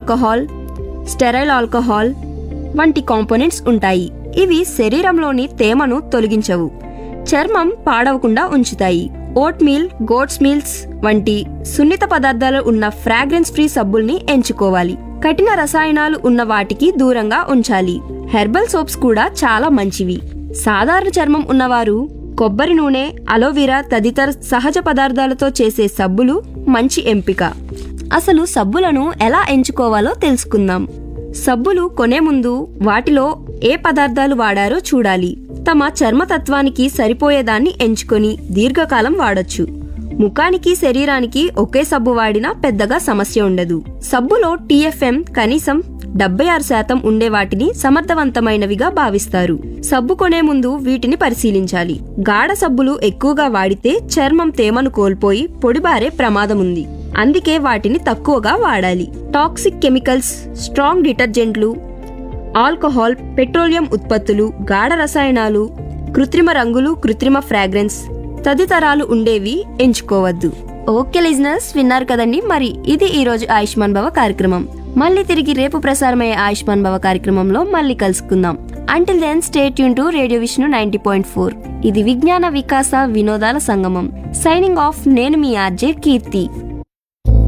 alcohol stearyl alcohol వంటి components ఉంటాయి ఇవి శరీరంలోని తేమను తొలగించవు చర్మం పాడవకుండా ఉంచుతాయి ఓట్ మీల్ గోట్స్ మీల్స్ వంటి సున్నిత పదార్థాలు ఉన్న ఫ్రాగ్రెన్స్ ఫ్రీ సబ్బుల్ని ఎంచుకోవాలి కఠిన రసాయనాలు ఉన్న వాటికి దూరంగా ఉంచాలి హెర్బల్ సోప్స్ కూడా చాలా మంచివి సాధారణ చర్మం ఉన్నవారు కొబ్బరి నూనె అలోవెరా తదితర సహజ పదార్థాలతో చేసే సబ్బులు మంచి ఎంపిక అసలు సబ్బులను ఎలా ఎంచుకోవాలో తెలుసుకుందాం సబ్బులు కొనే ముందు వాటిలో ఏ పదార్థాలు వాడారో చూడాలి తమ చర్మతత్వానికి సరిపోయేదాన్ని ఎంచుకొని దీర్ఘకాలం వాడొచ్చు ముఖానికి శరీరానికి ఒకే సబ్బు వాడినా పెద్దగా సమస్య ఉండదు సబ్బులో టీఎఫ్ఎం కనీసం డెబ్బై ఆరు శాతం ఉండే వాటిని సమర్థవంతమైనవిగా భావిస్తారు సబ్బు కొనే ముందు వీటిని పరిశీలించాలి గాఢ సబ్బులు ఎక్కువగా వాడితే చర్మం తేమను కోల్పోయి పొడిబారే ప్రమాదం ఉంది అందుకే వాటిని తక్కువగా వాడాలి టాక్సిక్ కెమికల్స్ స్ట్రాంగ్ డిటర్జెంట్లు ఆల్కహాల్ పెట్రోలియం ఉత్పత్తులు గాఢ రసాయనాలు కృత్రిమ రంగులు కృత్రిమ ఫ్రాగ్రెన్స్ తదితరాలు ఉండేవి ఎంచుకోవద్దు ఓకే లిజనర్స్ విన్నారు కదండి మరి ఇది ఈ రోజు ఆయుష్మాన్ భవ కార్యక్రమం మళ్ళీ తిరిగి రేపు ప్రసారమయ్యే ఆయుష్మాన్ భవ కార్యక్రమంలో మళ్ళీ కలుసుకుందాం అంటిల్ దెన్ స్టేట్ యూన్ to radio Vishnu ninety point four ఇది విజ్ఞాన వికాస వినోదాల సంగమం సైనింగ్ ఆఫ్ నేను మీ ఆర్జే కీర్తి